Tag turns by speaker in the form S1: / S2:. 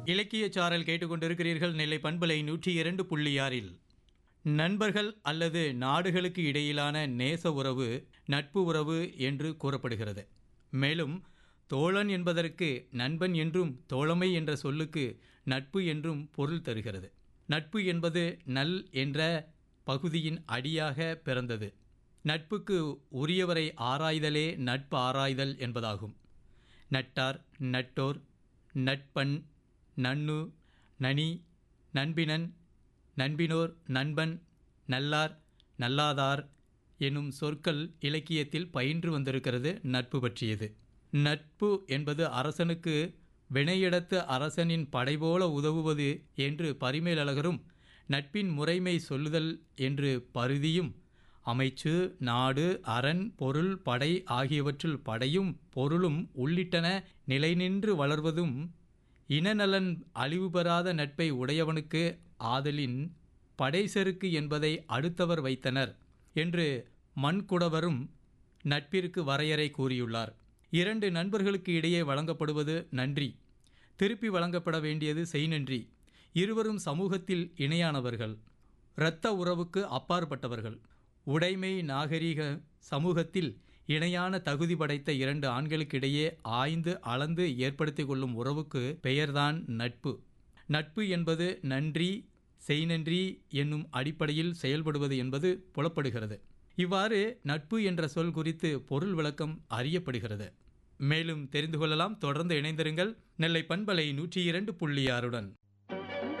S1: இலக்கிய சாரல் கேட்டுக்கொண்டிருக்கிறீர்கள் நெல்லை பண்பலை நூற்றி இரண்டு புள்ளி ஆறில் நண்பர்கள் அல்லது நாடுகளுக்கு இடையிலான நேச உறவு நட்பு உறவு என்று கூறப்படுகிறது மேலும் தோழன் என்பதற்கு நண்பன் என்றும் தோழமை என்ற சொல்லுக்கு நட்பு என்றும் பொருள் தருகிறது நட்பு என்பது நல் என்ற பகுதியின் அடியாக பிறந்தது நட்புக்கு உரியவரை ஆராய்தலே நட்பு ஆராய்தல் என்பதாகும் நட்டார் நட்டோர் நட்பன் நன்னு நனி நண்பினன் நண்பினோர் நண்பன் நல்லார் நல்லாதார் எனும் சொற்கள் இலக்கியத்தில் பயின்று வந்திருக்கிறது நட்பு பற்றியது நட்பு என்பது அரசனுக்கு வினையிடத்து அரசனின் படைபோல உதவுவது என்று பரிமேலழகரும் நட்பின் முறைமை சொல்லுதல் என்று பருதியும் அமைச்சு நாடு அரண் பொருள் படை ஆகியவற்றுள் படையும் பொருளும் உள்ளிட்டன நிலைநின்று வளர்வதும் இனநலன் அழிவு பெறாத நட்பை உடையவனுக்கு ஆதலின் படைசெருக்கு என்பதை அடுத்தவர் வைத்தனர் என்று மண்குடவரும் நட்பிற்கு வரையறை கூறியுள்ளார் இரண்டு நண்பர்களுக்கு இடையே வழங்கப்படுவது நன்றி திருப்பி வழங்கப்பட வேண்டியது செய்நன்றி இருவரும் சமூகத்தில் இணையானவர்கள் இரத்த உறவுக்கு அப்பாற்பட்டவர்கள் உடைமை நாகரிக சமூகத்தில் இணையான தகுதி படைத்த இரண்டு ஆண்களுக்கிடையே ஆய்ந்து அளந்து ஏற்படுத்தி கொள்ளும் உறவுக்கு பெயர்தான் நட்பு நட்பு என்பது நன்றி செய்நன்றி என்னும் அடிப்படையில் செயல்படுவது என்பது புலப்படுகிறது இவ்வாறு நட்பு என்ற சொல் குறித்து பொருள் விளக்கம் அறியப்படுகிறது மேலும் தெரிந்து கொள்ளலாம் தொடர்ந்து இணைந்திருங்கள் நெல்லை பண்பலை நூற்றி இரண்டு புள்ளி ஆறுடன்